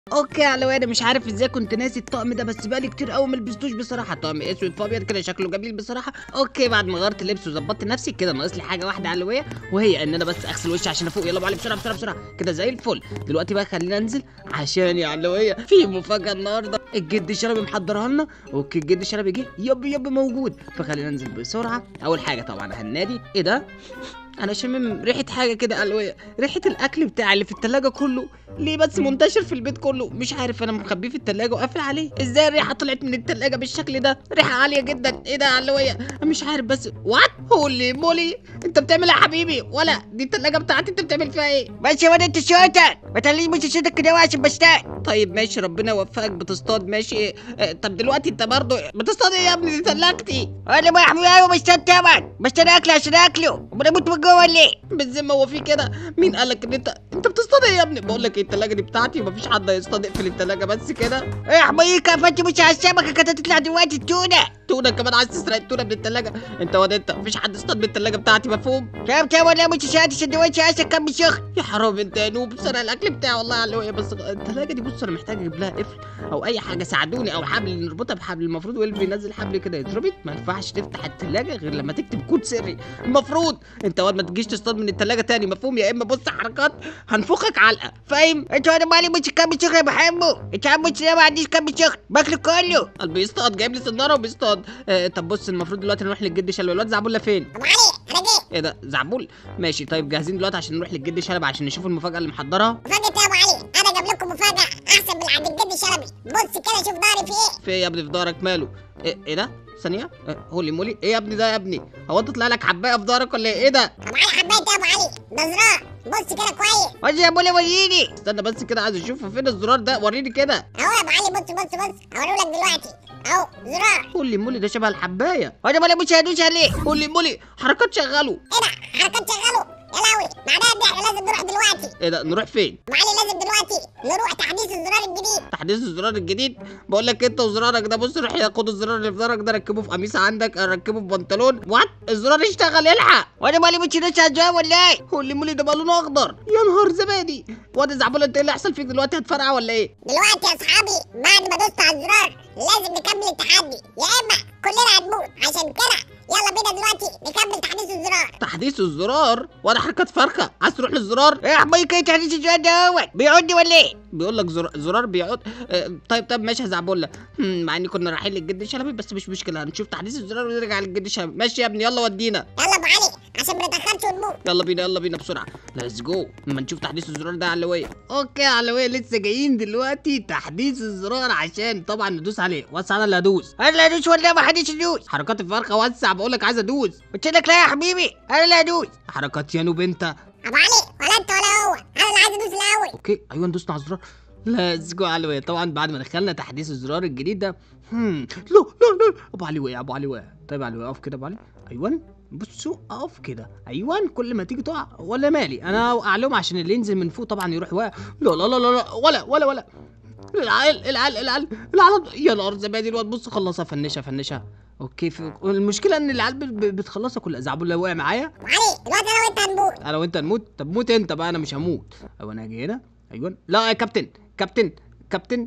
اوكي على وانا مش عارف ازاي كنت ناسي الطقم ده بس بقالي كتير قوي ما لبستوش بصراحه طقم اسود فابيض كده شكله جميل بصراحه اوكي بعد ما غيرت اللبس وظبطت نفسي كده ناقص لي حاجه واحده علويه وهي ان انا بس اغسل وشي عشان افوق يلا بقى بسرعه بسرعه بسرعه كده زي الفل دلوقتي بقى خلينا انزل عشان يا علويه في مفاجاه النهارده الجد شلبي محضرها لنا اوكي الجد شلبي جه يب يب موجود فخلينا ننزل بسرعه اول حاجه طبعا هنادي ايه ده انا شامم ريحه حاجه كده علويه ريحه الاكل بتاع اللي في التلاجة كله ليه بس منتشر في البيت كله مش عارف انا مخبيه في التلاجة وقافل عليه ازاي الريحه طلعت من التلاجة بالشكل ده ريحه عاليه جدا ايه ده يا علويه مش عارف بس وات هولي مولي انت بتعمل ايه يا حبيبي ولا دي التلاجة بتاعتي انت بتعمل فيها ايه بس يا ولد انت شاطر ما تخليش مش صوتك كده عشان بشتاق طيب ماشي ربنا يوفقك بتصطاد ماشي اه طب دلوقتي انت برضه بتصطاد ايه يا ابني دي تلاجتي انا ما احمي ايوه بشتاق طبعا بشتري اكل عشان اكله امال اموت من جوه ولا ايه بالذمه هو في كده مين قال لك ان انت انت بتصطاد ايه يا ابني بقول لك ايه التلاجة دي بتاعتي مفيش حد هيصطاد اقفل التلاجة بس كده احميك فانت مش على السمكه كانت هتطلع دلوقتي التونه تونه كمان عايز تسرق التونه من التلاجة انت واد انت مفيش حد اصطاد من التلاجة بتاعتي مفهوم طب طب ولا مش شاطر سندوتش عايز كم سخن يا حرام انت يا نوب سرق الاكل بتاعي والله على الهواية بس التلاجة دي بص انا محتاج اجيب لها قفل او اي حاجه ساعدوني او حبل نربطها بحبل المفروض ويلف بينزل حبل كده يتربط ما ينفعش تفتح التلاجة غير لما تكتب كود سري المفروض انت واد ما تجيش تصطاد من التلاجة تاني مفهوم يا اما بص حركات هنفخك علقه فاهم انت وانا مالي مش كم سخن يا بحبه انت عم مش ما عنديش كم سخن باكله كله قلبي بيصطاد جايب لي سناره وبيصطاد آه طب بص المفروض دلوقتي نروح للجد شلبي الواد زعبولة فين ابو علي انا جيت ايه ده زعبول ماشي طيب جاهزين دلوقتي عشان نروح للجد شلبي عشان نشوف المفاجاه اللي محضرها مفاجأة يا ابو علي انا جايب لكم مفاجأة احسن من عند الجد شلبي بص كده شوف ضهري في ايه في ايه يا ابني في ظهرك ماله ايه, إيه ده ثانيه آه، هولي مولي ايه يا ابني ده يا ابني هو انت طلع لك حبايه في ظهرك ولا ايه ايه ده ابو علي حبيت يا ابو علي ده زرار بص كده كويس بس يا ابويا وريني استنى بس كده عايز اشوفه فين الزرار ده وريني كده اهو يا ابو علي بص بص بص هوريه لك دلوقتي اهو زرار هولي مولي ده شبه الحبايه وانا مالي مش هدوس عليه هولي مولي حركات شغاله ايه ده حركات شغاله يا لهوي معناها ان احنا لازم نروح دلوقتي ايه ده نروح فين ابو علي لازم دلوقتي نروح تحديث الزرار الجديد تحديث الزرار الجديد بقول لك انت وزرارك ده بص روح خد الزرار اللي في ظهرك ده ركبه في قميص عندك ركبه في بنطلون وات الزرار اشتغل الحق وانا مالي مش هدوس على الجواب ولا ايه هولي مولي ده بقى لونه اخضر يا نهار زبادي واد زعبول انت ايه اللي هيحصل فيك دلوقتي هتفرقع ولا ايه دلوقتي يا اصحابي بعد ما دوست على الزرار لازم نكمل التحدي يا اما كلنا هنموت عشان كده يلا بينا دلوقتي نكمل تحديث الزرار تحديث الزرار وانا حركات فرخه عايز تروح للزرار احميك ايه تحديث الجواب ده هو بيعدي ولا ايه بيقول لك زر... زرار بيقعد آه، طيب طيب ماشي هزعبولة هم، مع اني كنا رايحين للجد شلبي بس مش مشكله هنشوف تحديث الزرار ونرجع للجد شلبي ماشي يا ابني يلا ودينا يلا ابو علي عشان ما نتاخرش ونموت يلا بينا يلا بينا بسرعه ليتس جو اما نشوف تحديث الزرار ده يا علويه اوكي يا علويه لسه جايين دلوقتي تحديث الزرار عشان طبعا ندوس عليه بس انا اللي هدوس انا اللي هدوس ولا ما حدش يدوس حركات الفرخه وسع بقول لك عايز ادوس قلت لك لا يا حبيبي انا اللي هدوس حركات يا نوب انت ابو علي ولا انت ولا هو انا اللي عايز ادوس الاول اوكي ايوه ندوسنا على الزرار ليتس جو علوية طبعا بعد ما دخلنا تحديث الزرار الجديد ده هم لا لا لا ابو علي وقع ابو علي وقع طيب يا علي اقف كده ابو علي ايوه بصوا اقف كده ايوه كل ما تيجي تقع ولا مالي انا اوقع لهم عشان اللي ينزل من فوق طبعا يروح واقع لا لا لا لا لا ولا ولا ولا العيال العيال العيال العيال يا نهار زبادي الواد بص خلصها فنشها فنشها اوكي في المشكله ان العيال ب- ب- بتخلصها كلها زعبول وقع معايا ابو علي دلوقتي انا وانت هنموت انا وانت نموت طب موت انت بقى انا مش هموت ايوه انا هاجي هنا ايوه لا يا كابتن كابتن كابتن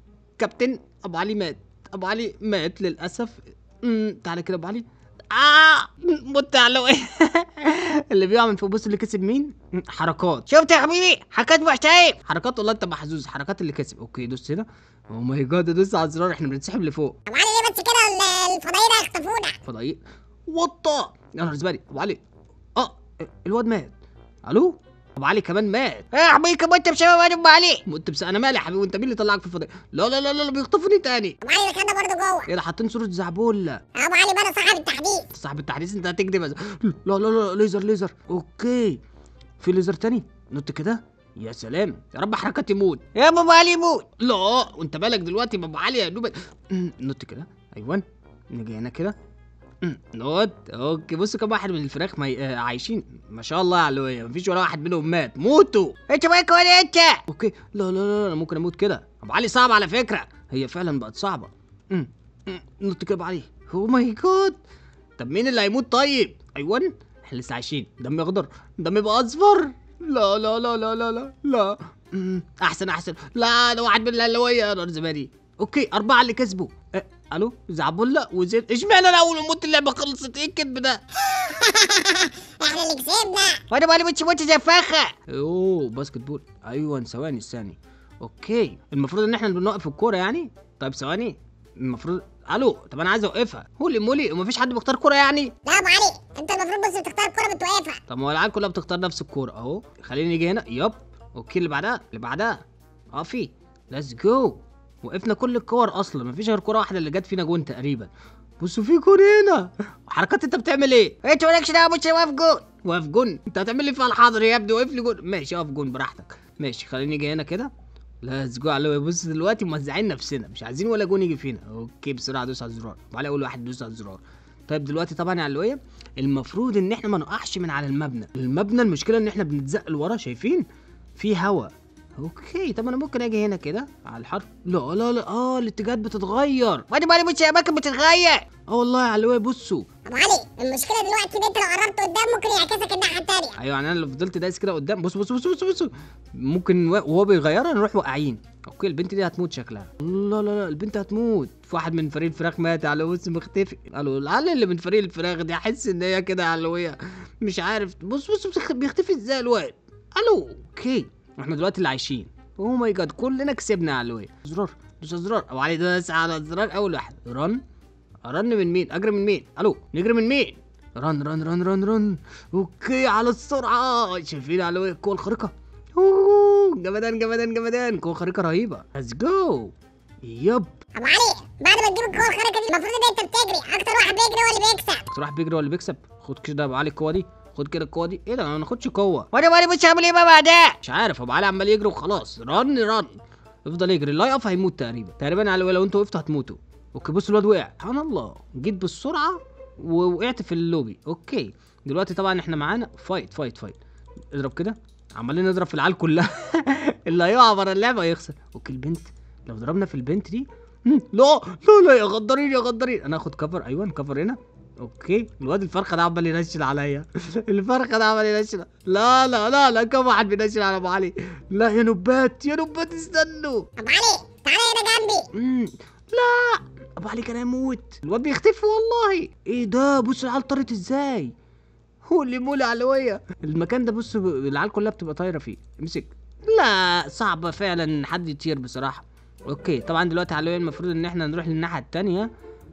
كابتن ابو علي مات ابو علي مات للاسف امم تعالى كده ابو علي اه مت على ايه اللي بيقع من فوق بص اللي كسب مين مم، حركات شفت يا حبيبي حكاية محتايب حركات والله انت محظوظ حركات اللي كسب اوكي دوس هنا او ماي جاد دوس على الزرار احنا بنتسحب لفوق ابو علي ليه بس كده ال- الفضايين هيخطفونا فضايق وطه يا نهار زبالي ابو علي اه الواد مات الو ابو علي كمان مات يا حبيبي ما انت بسبب انا ام علي انت بس انا مالي يا حبيبي وانت مين اللي طلعك في الفضاء لا لا لا لا بيخطفوني تاني ابو علي دخلنا برضه جوه ايه ده حاطين صوره زعبولة ابو علي بقى انا صاحب التحديث صاحب التحديث انت هتكذب بس لا لا لا ليزر ليزر اوكي في ليزر تاني نط كده يا سلام يا رب حركات يموت يا ام علي موت لا وانت بالك دلوقتي بابو علي يا دوب أمم، نط كده ايوه نيجي هنا كده أمم، نط اوكي بصوا كم واحد من الفراخ ما آه، عايشين ما شاء الله يا علوية مفيش ولا واحد منهم مات موتوا انت مالك ولا انت اوكي لا لا لا انا ممكن اموت كده ابو علي صعب على فكره هي فعلا بقت صعبه امم أمم، نط كده ابو علي او ماي جاد طب مين اللي هيموت طيب ايوه احنا لسه عايشين دم اخضر دم يبقى اصفر لا لا لا لا لا لا لا مم، احسن احسن لا ده واحد من الاهلاويه يا نهار زبادي اوكي اربعه اللي كسبوا أه. الو زعبله وزيد اشمعنى انا اول ما موت اللعبه خلصت ايه الكذب ده احنا اللي كسبنا وانا مالي بتشموت زي فخة اوه باسكت بول ايوه ثواني ثاني اوكي المفروض ان احنا بنوقف الكوره يعني طيب ثواني المفروض الو طب انا عايز اوقفها هولي مولي ومفيش حد بيختار كوره يعني لا يا ابو علي انت المفروض بس تختار كرة بتوقفها طب ما هو العيال كلها بتختار نفس الكوره اهو خليني نيجي هنا يب اوكي اللي بعدها اللي بعدها اقفي ليتس جو وقفنا كل الكور اصلا مفيش غير كوره واحده اللي جت فينا جون تقريبا بصوا في جون هنا حركات انت بتعمل ايه انت مالكش دعوة مش واقف جول واقف جون انت هتعمل لي فيها الحاضر يا ابني واقف لي جون ماشي اقف جون براحتك ماشي خليني نيجي هنا كده ليتس جو على بص دلوقتي موزعين نفسنا مش عايزين ولا جون يجي فينا اوكي بسرعه دوس على الزرار وعلى اول واحد دوس على الزرار طيب دلوقتي طبعا يا علويه المفروض ان احنا ما نقعش من على المبنى المبنى المشكله ان احنا بنتزق لورا شايفين في هوا اوكي طب انا ممكن اجي هنا كده على الحرف لا لا لا اه الاتجاهات بتتغير وانا مالي مش اماكن بتتغير اه والله يا علويه بصوا ابو علي المشكله دلوقتي ان انت لو قربت قدام ممكن يعكسك الناحيه التانيه ايوه يعني انا لو فضلت دايس كده قدام بص بص بص بص بص ممكن و- وهو بيغيرها نروح واقعين اوكي البنت دي هتموت شكلها لا لا لا البنت هتموت في واحد من فريق الفراخ مات على بص مختفي قالوا العيال اللي من فريق الفراخ دي احس ان هي كده علويه مش عارف بص بص بص بيختفي ازاي الواد الو اوكي احنا دلوقتي اللي عايشين اوه ماي جاد كلنا كسبنا يا علويه زرار دوس على زرار او علي دوس على الزرار اول واحد رن رن من مين اجري من مين الو نجري من مين رن رن رن رن رن اوكي على السرعه شايفين على القوه الخارقه اوه جمدان جمدان جمدان قوه خارقه رهيبه ليتس جو يب ابو علي بعد ما تجيب الكوره الخارقه دي المفروض ان انت بتجري اكتر واحد بيجري هو اللي بيكسب اكتر واحد بيجري هو اللي بيكسب خد كده يا ابو علي القوه دي خد كده القوه دي ايه ده انا ما ناخدش قوه وانا مالي مش هعمل ايه بقى بعدها مش عارف ابو علي عمال يجري وخلاص رن رن افضل يجري لا يقف هيموت تقريبا تقريبا على لو انتوا وقفتوا هتموتوا اوكي بص الواد وقع سبحان الله جيت بالسرعه ووقعت في اللوبي اوكي دلوقتي طبعا احنا معانا فايت فايت فايت اضرب كده عمالين نضرب في العيال كلها اللي هيقع بره اللعبه هيخسر اوكي البنت لو ضربنا في البنت دي مم، لا لا لا يا غدارين يا غدارين انا اخد كفر ايوه كفر هنا اوكي الواد الفرخه ده عمال ينشل عليا الفرخه ده عمال ينشل لا لا لا لا كم واحد بينشل على ابو علي لا يا نبات يا نبات استنوا ابو علي تعالى هنا جنبي مم. لا ابو علي كان هيموت الواد بيختفي والله ايه ده بص العيال طارت ازاي هو اللي مولي علوية المكان ده بص ب- العيال كلها بتبقى طايره فيه امسك لا صعبة فعلا ان حد يطير بصراحة اوكي طبعا دلوقتي علوية المفروض ان احنا نروح للناحية التانية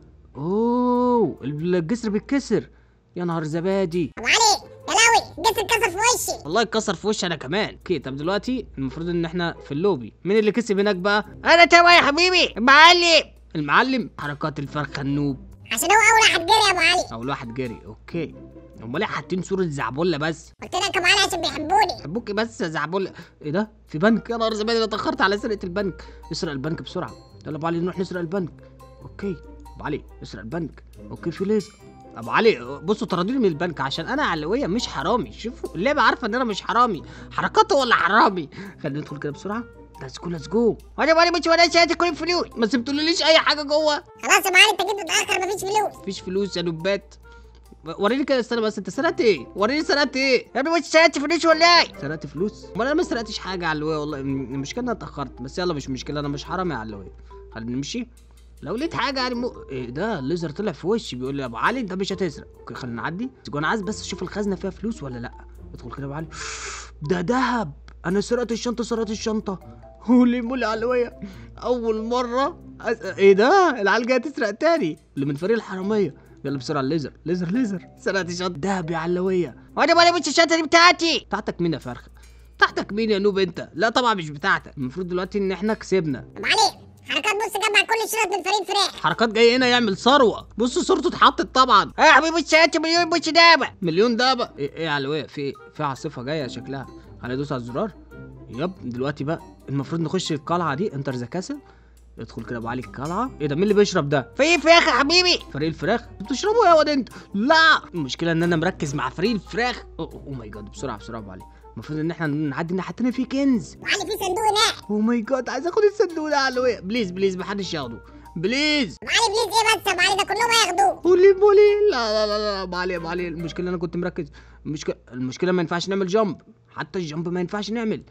اوه الجسر بيتكسر يا نهار زبادي ابو علي يا لهوي الجسر اتكسر في وشي والله اتكسر في وشي انا كمان اوكي طب دلوقتي المفروض ان احنا في اللوبي مين اللي كسب هناك بقى انا تمام يا حبيبي معلم المعلم حركات الفرخه النوب عشان هو اول واحد جري يا ابو علي اول واحد جري اوكي امال ليه حاطين صوره زعبله بس قلت لك يا ابو علي عشان بيحبوني حبوكي بس يا زعبله ايه ده في بنك يا نهار زبادي انا اتاخرت على سرقه البنك نسرق البنك بسرعه يلا ابو علي نروح نسرق البنك اوكي ابو علي نسرق البنك اوكي في ليزر ابو علي بصوا طردوني من البنك عشان انا علويه مش حرامي شوفوا اللعبه عارفه ان انا مش حرامي حركاته ولا حرامي خلينا ندخل كده بسرعه ليتس جو ليتس جو وانا مالي مش وانا شايف كل الفلوس ما سبتوليش اي حاجه جوه خلاص يا ابو علي انت جيت متاخر مفيش فلوس مفيش فلوس يا نبات وريني كده استنى بس انت سرقت ايه وريني سرقت ايه يا ابني مش سرقت فلوس ولا ايه سرقت فلوس امال انا ما سرقتش حاجه يا علوية والله م- المشكله ان انا اتاخرت بس يلا مش مشكله انا مش حرامي يا علوية خلينا نمشي لو لقيت حاجه يعني مو... ايه ده الليزر طلع في وشي بيقول لي يا ابو علي انت مش هتسرق اوكي خلينا نعدي انا عايز بس اشوف الخزنه فيها فلوس ولا لا ادخل كده يا ابو علي ده ذهب انا سرقت الشنطه سرقت الشنطه هولي مولي علوية اول مره أس... ايه ده العيال جايه تسرق تاني اللي من فريق الحراميه يلا بسرعه الليزر ليزر ليزر سرقت الشنطه دهب يا علوية وانا مالي مش الشنطه دي بتاعتي بتاعتك مين يا فرخه بتاعتك مين يا نوب انت لا طبعا مش بتاعتك المفروض دلوقتي ان احنا كسبنا ابو علي حركات بص جمع كل الشنط من فريق فراخ حركات جاي هنا يعمل ثروه بص صورته اتحطت طبعا اه يا حبيبي مش سرقت مليون مش دابه مليون دابة ايه ايه يا علوية في ايه في عاصفة جاية شكلها هندوس على الزرار يب دلوقتي بقى المفروض نخش القلعة دي انتر ذا كاسل ادخل كده يا ابو علي القلعة ايه ده مين اللي بيشرب ده في ايه فراخ يا حبيبي فريق الفراخ انتوا بتشربوا ايه يا واد انت لا المشكلة ان انا مركز مع فريق الفراخ اوه ماي جاد بسرعة بسرعة يا ابو علي المفروض ان احنا نعدي الناحية التانية في كنز ابو علي في صندوق هناك اوه ماي جاد عايز اخد الصندوق ده يا علوية بليز بليز محدش ياخده بليز ابو علي بليز ايه بس يا ابو علي ده كلهم هياخدوه قولي بولي لا لا لا لا ابو علي ابو علي المشكله انا كنت مركز المشكله المشكله ما ينفعش نعمل جامب حتى الجامب ما ينفعش نعمل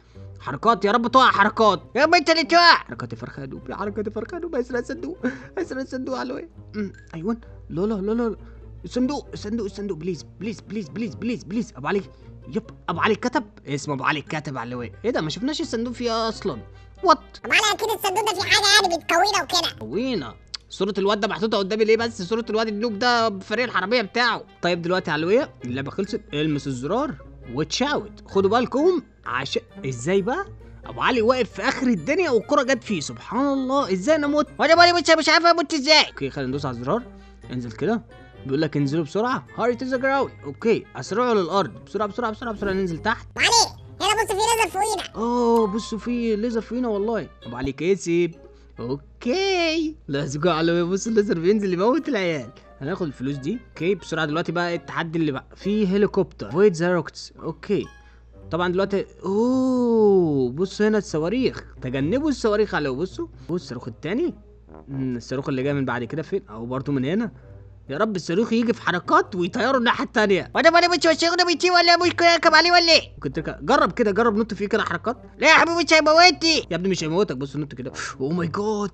حركات يا رب تقع حركات يا عم انت اللي تقع حركات الفرخه يا دوب حركات الفرخه يا دوب اسرق الصندوق اسرق الصندوق على الوقت ايوه لا لا لا لا الصندوق الصندوق الصندوق بليز بليز بليز بليز بليز بليز ابو علي يب ابو علي كتب اسمه ابو علي كتب على الواقع ايه ده ما شفناش الصندوق فيه اصلا وات طب على اكيد الصندوق ده في حاجه يعني بتكوينه وكده وينا صورة الواد ده محطوطة قدامي ليه بس صورة الواد النوب ده بفريق الحرامية بتاعه طيب دلوقتي يا علوية اللعبة خلصت المس الزرار وتشاوت خدوا بالكم عشان ازاي بقى ابو علي واقف في اخر الدنيا والكرة جت فيه سبحان الله ازاي انا مت وانا مالي مش مش عارف اموت ازاي اوكي خلينا ندوس على الزرار انزل كده بيقول لك انزلوا بسرعة هاري تو ذا جراوند اوكي اسرعوا للارض بسرعة بسرعة بسرعة بسرعة ننزل تحت ابو علي هنا بص في ليزر فوقينا اوه بصوا في ليزر فينا والله ابو علي كسب اوكي ليتس جو على بص الليزر بينزل يموت العيال هناخد الفلوس دي اوكي بسرعه دلوقتي بقى التحدي اللي بقى في هليكوبتر فويد ذا روكتس اوكي طبعا دلوقتي اوه بص هنا الصواريخ تجنبوا الصواريخ على بصوا بص الصاروخ التاني مم، الصاروخ اللي جاي من بعد كده فين او برضه من هنا يا رب الصاروخ يجي في حركات ويطيروا الناحيه التانيه وانا مالي مش الشغل بيتي ولا مش اركب عليه ولا ايه ممكن تركب جرب كده جرب نط فيه كده حركات لا يا حبيبي مش هيموتني يا ابني مش هيموتك بص نط كده اوه ماي جاد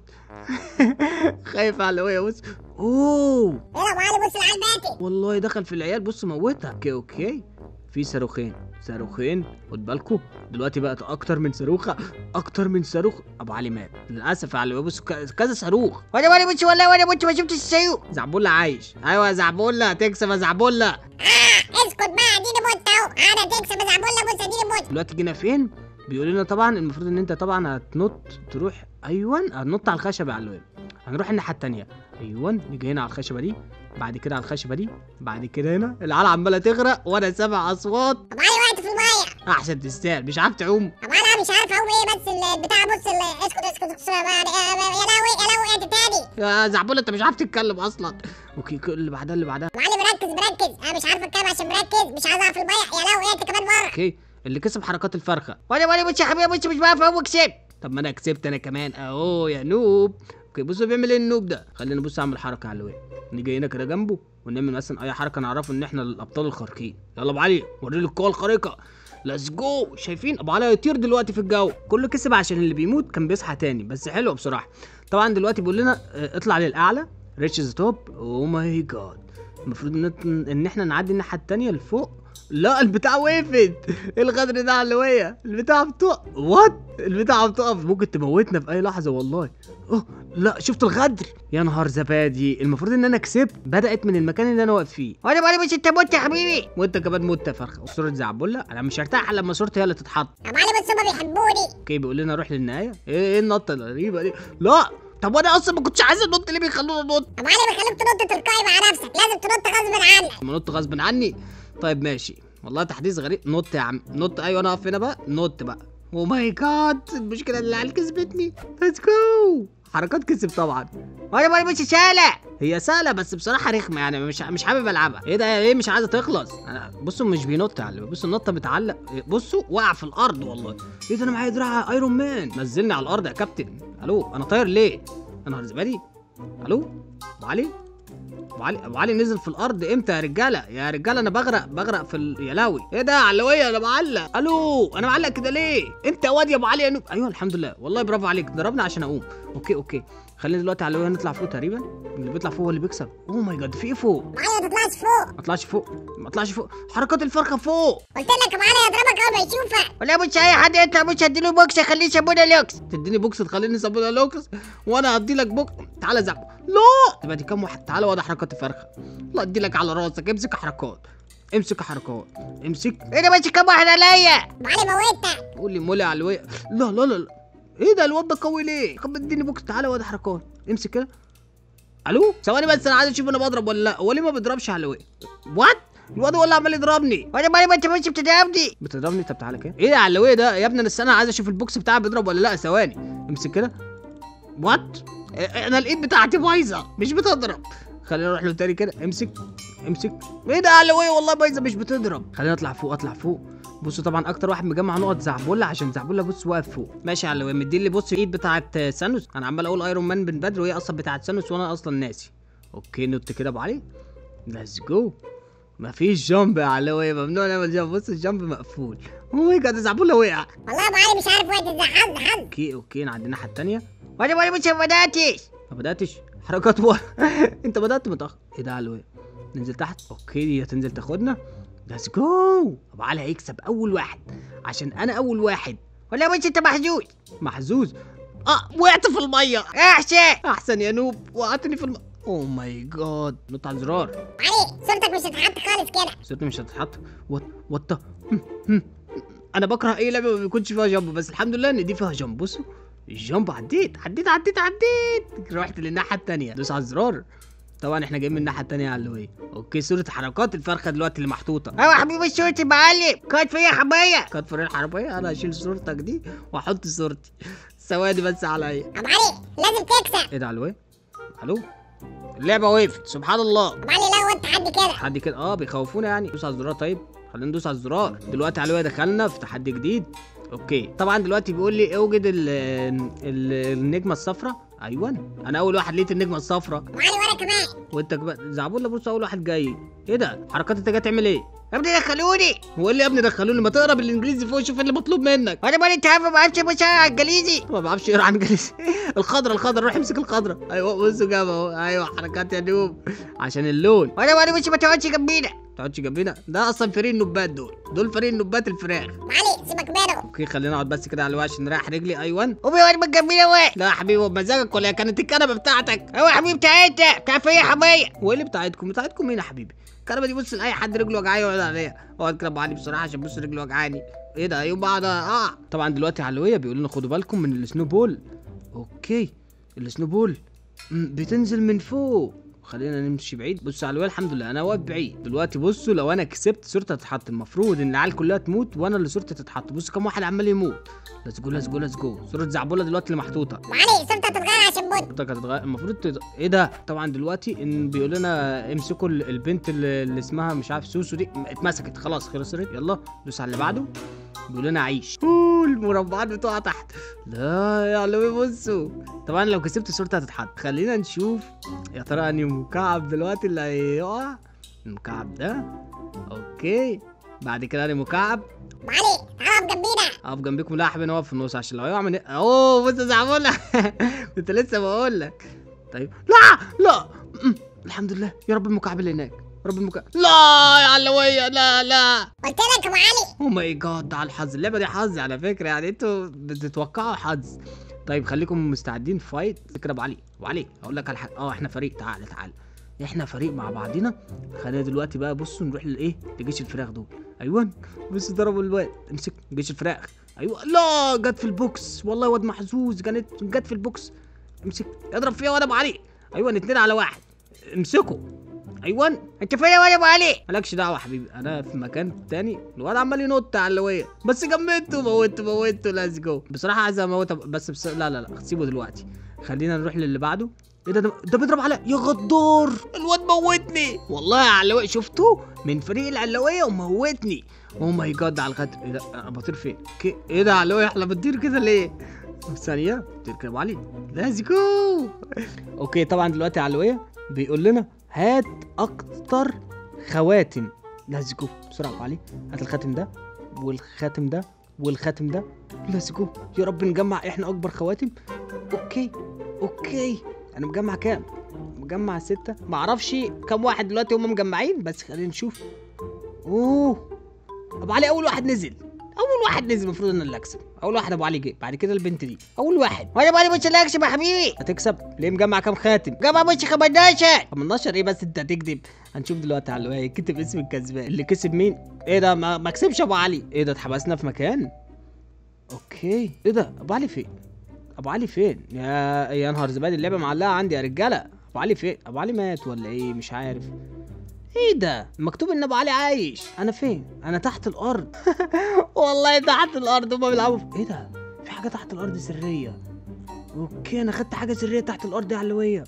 خايف على ويا بص اوه هنا ابو علي بص العيال ماتت والله دخل في العيال بص موتها اوكي اوكي في صاروخين صاروخين خد بالكوا دلوقتي بقت اكتر من صاروخه اكتر من صاروخ ابو علي مات للاسف يا علي بص ك- كذا صاروخ وانا مالي مش والله وانا مش ما شفتش السيوف زعبولة عايش ايوه يا زعبولة هتكسب يا زعبولة اه اسكت بقى اديني مت اهو انا تكسب يا زعبولة بص اديني مت دلوقتي جينا فين بيقول لنا طبعا المفروض ان انت طبعا هتنط تروح ايوه هتنط على الخشبه على الويب هنروح الناحيه التانية ايوه نيجي هنا على الخشبه دي بعد كده على الخشبه دي بعد كده هنا العيال عماله تغرق وانا سامع اصوات ابو علي وقعت في الميه احسن تستاهل مش عارف تعوم ابو علي انا مش عارف اقوم ايه بس البتاع بص ال- اسكت اسكت اسكت يا لهوي يا لهوي وقعت تاني يا زعبولة انت مش عارف تتكلم اصلا اوكي كل اللي بعدها اللي بعدها ابو علي مركز مركز انا مش عارف اتكلم عشان مركز مش عايز اقع في الميه يا لهوي وقعت كمان مره اوكي اللي كسب حركات الفرخه وانا مالي مش يا حبيبي مش مش بعرف اقوم كسبت طب ما انا كسبت انا كمان اهو يا نوب اوكي بصوا بيعمل ايه النوب ده خلينا نبص اعمل حركه على الواد نيجي هنا كده جنبه ونعمل مثلا اي حركه نعرفه ان احنا الابطال الخارقين يلا ابو علي وري له القوه الخارقه ليتس جو شايفين ابو علي هيطير دلوقتي في الجو كله كسب عشان اللي بيموت كان بيصحى تاني بس حلو بصراحه طبعا دلوقتي بيقول لنا اه، اطلع للاعلى ريتش ذا توب او ماي جاد المفروض ان ان احنا نعدي الناحيه التانيه لفوق لا البتاع وقفت ايه الغدر ده على الوية البتاع بتقف وات البتاع بتقف ممكن تموتنا في اي لحظه والله اوه لا شفت الغدر يا نهار زبادي المفروض ان انا كسبت بدات من المكان اللي انا واقف فيه وانا مالي مش انت مت يا حبيبي وانت كمان مت يا فرخه صوره زعبله انا مش هرتاح لما صورتي هي اللي تتحط ابو علي بس هما بيحبوني اوكي بيقول لنا روح للنهايه ايه ايه النطه الغريبه دي لا طب وانا اصلا ما كنتش عايز انط ليه بيخلوني انط ابو علي بيخليك تنط تلقائي مع نفسك لازم تنط غصب عنك ما نط غصب عني طيب ماشي والله تحديث غريب نط يا عم نط ايوه انا اقف هنا بقى نط بقى او ماي جاد المشكله ان العيال كسبتني ليتس جو حركات كسب طبعا وانا مالي مش سهله هي سهله بس بصراحه رخمه يعني مش مش حابب العبها ايه ده ايه مش عايزه تخلص انا بصوا مش بينط يا علم بصوا النطه بتعلق بصوا وقع في الارض والله ايه ده انا معايا دراع ايرون مان نزلني على الارض يا كابتن الو انا طاير ليه يا نهار زبادي الو ابو علي ابو علي ابو علي نزل في الارض امتى يا رجاله يا رجاله انا بغرق بغرق في ال... يا لاوي ايه ده علويه انا معلق الو انا معلق كده ليه انت يا واد يا ابو علي يا نوب ايوه الحمد لله والله برافو عليك ضربني عشان اقوم اوكي اوكي خلينا دلوقتي علويه نطلع فوق تقريبا اللي بيطلع فوق هو اللي بيكسب اوه ماي جاد في ايه فوق ابو علي ما تطلعش فوق ما اطلعش فوق ما اطلعش فوق حركات الفرخه فوق قلت لك ابو علي هيضربك اول ما يشوفك ولا مش اي حد يطلع مش هديله بوكس اخليه يسمونه لوكس تديني بوكس تخليني صابونه لوكس وانا هدي لك بوكس تعالى زعب لا تبقى دي كام واحد تعالى وضع حركات الفرخه لا ادي لك على راسك امسك حركات امسك حركات امسك ايه ده مش كام واحد عليا ابو علي موتك قول لي مولي على الوي لا لا لا لا ايه ده الواد ده قوي ليه طب اديني بوكس تعالى وضع حركات امسك كده الو ثواني بس انا عايز اشوف انا بضرب ولا لا هو ليه ما بيضربش على الوي وات الواد هو اللي عمال يضربني وانا مالي ما انت مش بتضربني بتضربني طب تعالى كده ايه ده على الوي ده يا ابني انا السنه عايز اشوف البوكس بتاعي بيضرب ولا لا ثواني امسك كده وات انا الايد بتاعتي بايظه مش بتضرب خلينا نروح له تاني كده امسك امسك ايه ده على الوي والله بايظه مش بتضرب خلينا اطلع فوق اطلع فوق بصوا طبعا اكتر واحد مجمع نقط زعبله عشان زعبله بص واقف فوق ماشي على الوي مدين لي بص الايد بتاعت سانوس انا عمال اقول ايرون مان من بدري وهي اصلا بتاعت سانوس وانا اصلا ناسي اوكي نط كده ابو علي ليتس جو مفيش جامب يا علوية ممنوع نعمل جامب بص الجامب مقفول او ماي جاد زعبولة وقع والله يا ابو علي مش عارف وقت ازاي حظ حظ اوكي اوكي نعدي الناحية التانية وانا وانا مش ما بداتش ما بداتش حركات ورا انت بدات متاخر ايه ده علوية ننزل تحت اوكي دي هتنزل تاخدنا ليتس جو ابو علي هيكسب اول واحد عشان انا اول واحد ولا مش انت محجوز محزوز اه وقعت في الميه احسن احسن يا نوب وقعتني في الم... اوه ماي جاد نط على الزرار علي صورتك مش هتتحط خالص كده صرت مش هتتحط وات وات هم، هم. انا بكره اي لعبه ما بيكونش فيها جامب بس الحمد لله ان دي فيها جامب بصوا الجامب عديت عديت عديت عديت رحت للناحيه التانية دوس على الزرار طبعا احنا جايين من الناحيه التانية يا علوية اوكي صوره حركات الفرخه دلوقتي اللي محطوطه ايوه حبيبي صورتي معلم كانت فيا حمايه كانت فريق الحربيه انا هشيل صورتك دي واحط صورتي ثواني بس عليا ابو علي لازم تكسب ايه ده علوية الو اللعبه وقفت سبحان الله ابو علي لا وانت حد كده حد كده اه بيخوفونا يعني دوس على الزرار طيب خلينا ندوس على الزرار دلوقتي علوية دخلنا في تحدي جديد اوكي طبعا دلوقتي بيقول لي اوجد ال ال النجمه الصفراء ايوه انا اول واحد لقيت النجمه الصفراء ابو علي وانا كمان وانت كمان زعبولة بص اول واحد جاي ايه ده حركات انت جاي تعمل ايه يا ابني دخلوني هو ايه اللي يا ابني دخلوني ما تقرا بالانجليزي فوق شوف إيه اللي مطلوب منك وانا مالي انت عارف ما بعرفش مش على الانجليزي ما بعرفش اقرا عن انجليزي الخضره الخضره روح امسك الخضره ايوه بصوا جاب اهو ايوه حركات يا نوب عشان اللون وانا مالي مش ما تقعدش جنبينا ما تقعدش جنبنا ده اصلا فريق النوبات دول دول فريق النوبات الفراخ ابو علي سيبك منه اوكي خلينا اقعد بس كده على الوش عشان نريح رجلي ايوه امي وانا من جنبينا وين لا يا حبيبي بمزاجك ولا كانت الكنبه بتاعتك ايوه يا حبيبي بتاعتها بتاعت فيا حمايه وايه اللي بتاعتكم بتاعتكم مين يا حبيبي الكنبه دي بص لاي حد رجله وجعاه يقعد عليها اقعد كده ابو علي بصراحه عشان بص رجله وجعاني ايه ده يوم بعد اه طبعا دلوقتي علويه بيقولوا لنا خدوا بالكم من السنو بول اوكي السنو بول مم، بتنزل من فوق خلينا نمشي بعيد بصوا على الواد الحمد لله انا واقف بعيد دلوقتي بصوا لو انا كسبت صورتي هتتحط المفروض ان العيال كلها تموت وانا اللي صورتي تتحط بصوا كم واحد عمال يموت ليتس جو ليتس جو ليتس جو صوره زعبوله دلوقتي اللي محطوطه ابو علي صورتك هتتغير عشان بوت صورتك هتتغير المفروض تت... ايه ده طبعا دلوقتي ان بيقول لنا امسكوا ال- البنت اللي, اللي اسمها مش عارف سوسو دي اتمسكت خلاص خلصت يلا دوس على اللي بعده بيقول لنا عيش أوه، المربعات بتقع تحت لا يا علوي بصوا طبعا لو كسبت صورتي هتتحط خلينا نشوف يا ترى اني مكعب دلوقتي اللي هيقع المكعب ده اوكي بعد كده اني مكعب ابو علي تعال جنبينا اقف جنبكم لا يا حبيبي نقف في النص عشان لو يقع من اوه بص يا زعبولة كنت لسه بقول لك طيب لا لا أم، الحمد لله يا رب المكعب اللي هناك يا رب المكعب لا يا علوية لا لا قلت لك يا ابو علي او ماي جاد ده على الحظ اللعبة دي حظ على فكرة يعني انتوا بتتوقعوا حظ طيب خليكم مستعدين فايت كده ابو علي ابو علي اقول لك على حاجة اه احنا فريق تعالى تعالى احنا فريق مع بعضينا خلينا دلوقتي بقى بصوا نروح لايه لجيش الفراخ دول ايوه بصوا ضربوا الواد امسك جيش الفراخ ايوه لا جت في البوكس والله واد محظوظ كانت جت في البوكس امسك اضرب فيها واد ابو علي ايوه اتنين على واحد امسكوا ايوه انت فين وانا ابو علي مالكش دعوه يا حبيبي انا في مكان تاني الواد عمال ينط على اللويه بس جمدته موته موته ليتس جو بصراحه عايز اموته بس بس لا لا لا سيبه دلوقتي خلينا نروح للي بعده ايه ده ده, ده بيضرب على يا غدار الواد موتني والله يا علوية شفته من فريق العلوية وموتني اوه ماي جاد على الغدر ايه ده انا بطير فين كي- ايه ده يا علوية احنا بنطير كده ليه ثانية بطير كده يا أبو علي ليتس جو اوكي طبعا دلوقتي يا علوية بيقول لنا هات اكتر خواتم ليتس جو بسرعة يا أبو علي هات الخاتم ده والخاتم ده والخاتم ده ليتس جو يا رب نجمع احنا اكبر خواتم اوكي اوكي انا مجمع كام مجمع ستة معرفش كام واحد دلوقتي هم مجمعين بس خلينا نشوف اوه ابو علي اول واحد نزل اول واحد نزل المفروض انا اللي اكسب اول واحد ابو علي جه بعد كده البنت دي اول واحد وانا ابو علي مش اللي اكسب يا حبيبي هتكسب ليه مجمع كام خاتم جمع مش 15 18 ايه بس انت هتكذب هنشوف دلوقتي على الوهي كتب اسم الكسبان اللي كسب مين ايه ده ما, ما كسبش ابو علي ايه ده اتحبسنا في مكان اوكي ايه ده ابو علي فين ابو علي فين يا يا نهار زبادي اللعبه معلقه عندي يا رجاله ابو علي فين ابو علي مات ولا ايه مش عارف ايه ده مكتوب ان ابو علي عايش انا فين انا تحت الارض والله تحت الارض هما بيلعبوا في... ايه ده في حاجه تحت الارض سريه اوكي انا خدت حاجه سريه تحت الارض يا علويه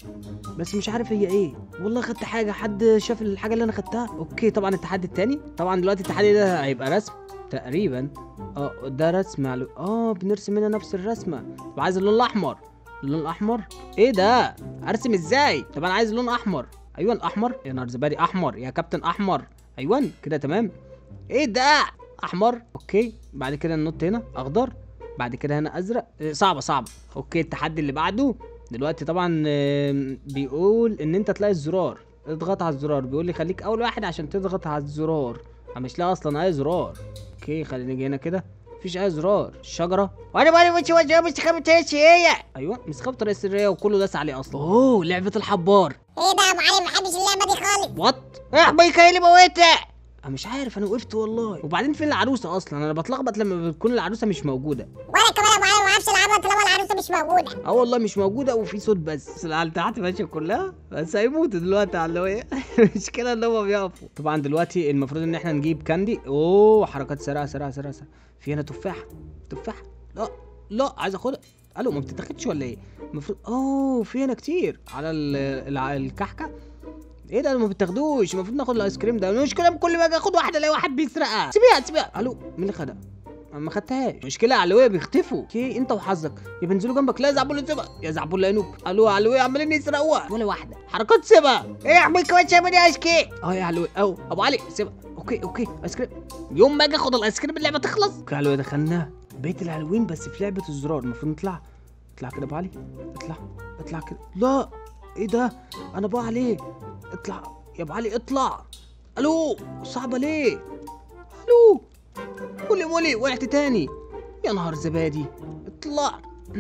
بس مش عارف هي ايه والله خدت حاجه حد شاف الحاجه اللي انا خدتها اوكي طبعا التحدي التاني طبعا دلوقتي التحدي ده هيبقى رسم تقريبا اه ده رسم على اه بنرسم هنا نفس الرسمه طب عايز اللون الاحمر اللون الاحمر ايه ده ارسم ازاي طب انا عايز لون احمر ايوه الاحمر يا نهار زبادي احمر يا كابتن احمر ايوه كده تمام ايه ده احمر اوكي بعد كده النط هنا اخضر بعد كده هنا ازرق إيه، صعبه صعبه اوكي التحدي اللي بعده دلوقتي طبعا آم، بيقول ان انت تلاقي الزرار اضغط على الزرار بيقول لي خليك اول واحد عشان تضغط على الزرار انا مش لاقي اصلا اي زرار اوكي خلينا نيجي هنا كده مفيش اي زرار الشجره وانا مالي مش وجهه مستخبي ايش هي ايوه مسخبه طريقه سريه وكله داس عليه اصلا اوه لعبه الحبار ايه ده يا ابو علي ما بحبش اللعبه دي خالص وات يا حبيبي اللي موتها انا مش عارف انا وقفت والله وبعدين فين العروسه اصلا انا بتلخبط لما بتكون العروسه مش موجوده وانا كمان يا ابو علي ما اعرفش العبها طالما العروسه مش موجوده اه والله مش موجوده وفي صوت بس بس العيال تحت ماشيه كلها بس هيموتوا دلوقتي على اللي هو ايه المشكله ان هم بيقفوا طبعا دلوقتي المفروض ان احنا نجيب كاندي اوه حركات سريعه سريعه سريعه سريعه في هنا تفاحه تفاحه لا لا عايز اخدها الو ما بتتاخدش ولا ايه المفروض اوه في هنا كتير على ال- الع- الكحكه ايه ده ما بتاخدوش المفروض ناخد الايس كريم ده المشكله كل ما اجي اخد واحده الاقي واحد بيسرقها سيبيها سيبيها الو مين اللي خدها أنا ما خدتهاش مشكله علويه بيختفوا اوكي انت وحظك يا بينزلوا جنبك لا يا زعبول سيبها يا زعبول يا نوب الو علويه عمالين يسرقوها ولا واحده حركات سيبها ايه يا حبيبي كمان شامل ايس كريم اه يا علوي او ابو علي سيبها اوكي اوكي ايس كريم يوم ما اجي اخد الايس كريم اللعبه تخلص اوكي يا علوي دخلنا بيت الهالوين بس في لعبه الزرار المفروض نطلع اطلع كده ابو علي اطلع اطلع كده لا ايه ده انا بقى عليه اطلع يا ابو علي اطلع الو صعبه ليه الو مولي مولي وقعت تاني يا نهار زبادي اطلع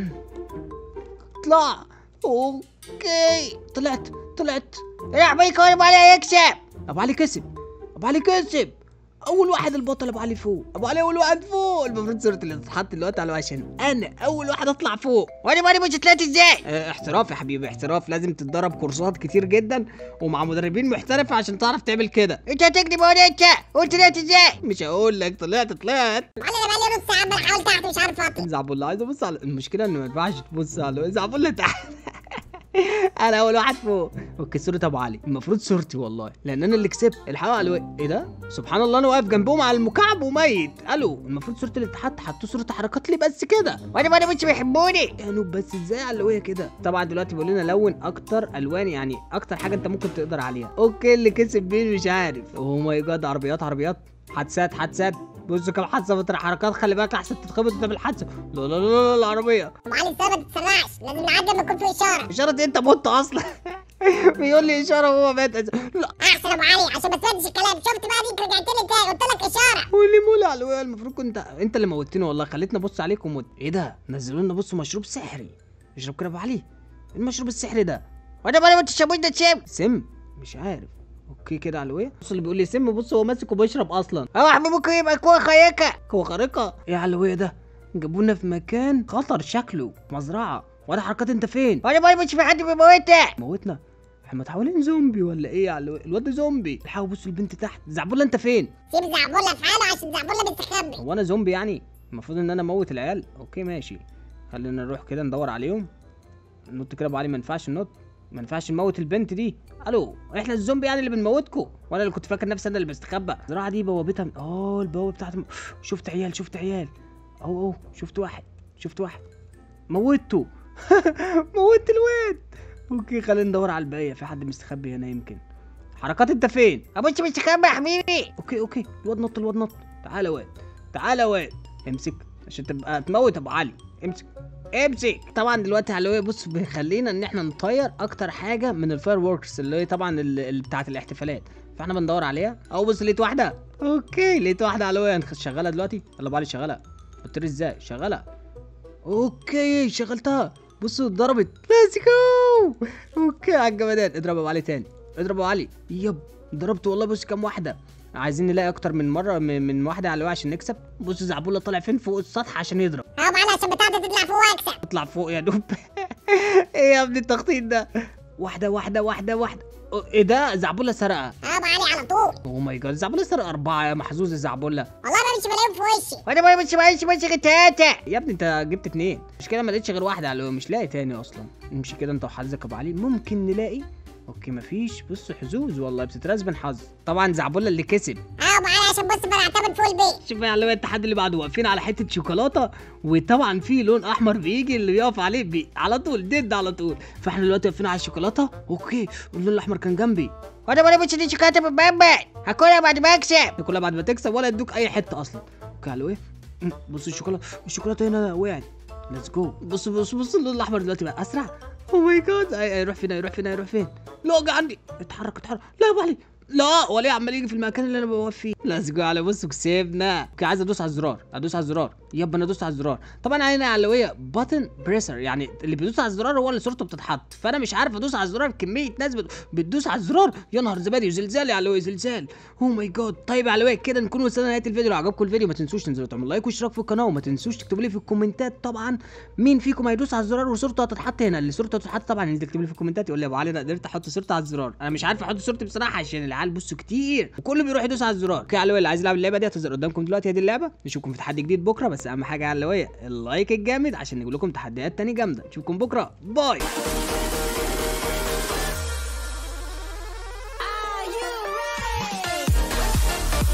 اطلع اوكي طلعت طلعت يا حبيبي وانا مالي يكسب ابو علي كسب ابو علي كسب اول واحد البطل ابو علي فوق ابو علي اول واحد فوق المفروض صورة اللي تتحط دلوقتي على عشان انا اول واحد اطلع فوق وانا مالي مش طلعت ازاي اه احتراف يا حبيبي احتراف لازم تتدرب كورسات كتير جدا ومع مدربين محترفة عشان تعرف تعمل كده انت هتكذب ولا انت قلت طلعت ازاي مش هقول لك طلعت طلعت ابو علي انا بقالي نص ساعه عمال احاول تحت مش عارف اطلع زعبولة عايز ابص على المشكلة ان ما ينفعش تبص على زعبولة تحت انا اول واحد فوق اوكي صورة ابو علي المفروض صورتي والله لان انا اللي كسبت الحقوا على الو... ايه ده سبحان الله انا واقف جنبهم على المكعب وميت الو المفروض صورة اللي تحت حطوا صورة حركات لي بس كده وانا مالي مش بيحبوني يا نوب بس ازاي على الوية كده طبعا دلوقتي بيقول لنا لون اكتر الوان يعني اكتر حاجه انت ممكن تقدر عليها اوكي اللي كسب مين مش عارف اوه ماي جاد عربيات عربيات حادثات حادثات بصوا كام حادثه بطرح حركات خلي بالك احسن تتخبط قدام الحادثه لا لا لا لا العربيه ابو علي السنه ما تتسرعش لازم نعدي لما يكون في اشاره اشاره انت مت اصلا بيقول لي اشاره وهو مات لا احسن ابو علي عشان ما سمعتش الكلام شفت بقى ديك رجعت لي تاني قلت لك اشاره واللي مولا على الوية المفروض كنت انت اللي موتني والله خليتني ابص عليك ومت ايه ده نزلوا لنا بصوا مشروب سحري اشرب كده ابو علي إيه المشروب السحري ده وانا مالي مش شابوش ده تشم سم مش عارف اوكي كده على الوية بص اللي بيقول لي سم بص هو ماسك وبيشرب اصلا اه حبيبي ممكن يبقى كوع خيكه هو خارقة ايه على الوية ده جابونا في مكان خطر شكله مزرعة ولا حركات انت فين وانا مالي مش في حد بيموتها موتنا احنا متحولين زومبي ولا ايه على الوية الواد ده زومبي الحقوا بصوا البنت تحت زعبولة انت فين سيب زعبولة في حاله عشان زعبولة بتستخبي هو انا زومبي يعني المفروض ان انا اموت العيال اوكي ماشي خلينا نروح كده ندور عليهم ننط كده ابو علي ما ينفعش ننط ما ينفعش نموت البنت دي الو احنا الزومبي يعني اللي بنموتكم وانا اللي كنت فاكر نفسي انا اللي بستخبى الزراعه دي بوابتها من... اه البوابه بتاعت م- شفت عيال شفت عيال اهو اهو شفت واحد شفت واحد موتته موت الواد اوكي خلينا ندور على الباقيه في حد مستخبي هنا يمكن حركات انت فين ابوش مستخبي يا حبيبي اوكي اوكي الواد نط الواد نط تعالى واد تعالى واد امسك عشان تبقى تموت ابو علي امسك امسك طبعا دلوقتي علوية بص بيخلينا ان احنا نطير اكتر حاجه من الفاير ووركس اللي هي طبعا ال- اللي بتاعه الاحتفالات فاحنا بندور عليها او بص لقيت واحده اوكي لقيت واحده علوية هنخ- شغاله دلوقتي يلا ابو علي شغاله قلت لي ازاي شغاله اوكي شغلتها بصوا اتضربت ليتس جو اوكي على الجمدان اضرب ابو علي تاني اضرب ابو علي يب ضربت والله بص كام واحده عايزين نلاقي اكتر من مره من, من واحده على الواقع عشان نكسب بص زعبوله طالع فين فوق السطح عشان يضرب اه معانا عشان بتاعتي تطلع فوق واكسب اطلع فوق يا دوب ايه يا ابني التخطيط ده واحده واحده واحده واحده أو- ايه ده زعبوله سرقها اه ابو علي على طول اوه ماي جاد زعبوله سرق اربعه يا محظوظ الزعبوله والله ما مش بلاقيهم في وشي وانا مالي مش معيش مش تلاته يا ابني انت جبت اتنين مش كده ما لقيتش غير واحده على مش لاقي تاني اصلا نمشي كده انت وحظك يا ابو علي ممكن نلاقي اوكي مفيش بصوا حظوظ والله بتتراس بالحظ طبعا زعبولة اللي كسب اه معايا عشان بص بنعتمد فول بي شوف يا علوية التحدي اللي بعده واقفين على حته شوكولاته وطبعا في لون احمر بيجي اللي بيقف عليه بي على طول ديد على طول فاحنا دلوقتي واقفين على الشوكولاته اوكي اللون الاحمر كان جنبي وانا ما لبس دي شوكولاته من بابا هاكلها بعد ما اكسب دي كلها بعد ما تكسب ولا يدوك اي حته اصلا اوكي على ايه مم، بصوا الشوكولاته الشوكولاته هنا وقعت ليتس جو بص بص بص اللون الاحمر دلوقتي بقى اسرع او ماي جاد يروح فين يروح فين يروح فين لا وقع عندي اتحرك اتحرك لا يا أبو علي لا وليه عمال يجي في المكان اللي انا بوقف فيه ليتس جو على بصوا كسبنا اوكي عايز ادوس على الزرار ادوس على الزرار يبا انا دوست على الزرار طبعا هنا علويه باتن بريسر يعني اللي بيدوس على الزرار هو اللي صورته بتتحط فانا مش عارف ادوس على الزرار كميه ناس بت- بتدوس على الزرار يا نهار زبادي وزلزال يا علويه زلزال او ماي جاد طيب يا علويه كده نكون وصلنا لنهايه الفيديو لو عجبكم الفيديو ما تنسوش تنزلوا تعملوا لايك واشتراك في القناه وما تنسوش تكتبوا لي في الكومنتات طبعا مين فيكم هيدوس على الزرار وصورته هتتحط هنا اللي صورته هتتحط طبعا اللي تكتب لي في الكومنتات يقول لي يا ابو علي انا قدرت احط صورتي على الزرار انا مش عارف احط صورتي بصراحه عشان العيال بصوا كتير وكله بيروح يدوس على الزرار اوكي يا علويه اللي عايز يلعب اللعبه دي هتظهر قدامكم دلوقتي هي دي اللعبه نشوفكم في تحدي جديد بكره بس اهم حاجه يا علويه اللايك الجامد عشان نجيب لكم تحديات تاني جامده نشوفكم بكره باي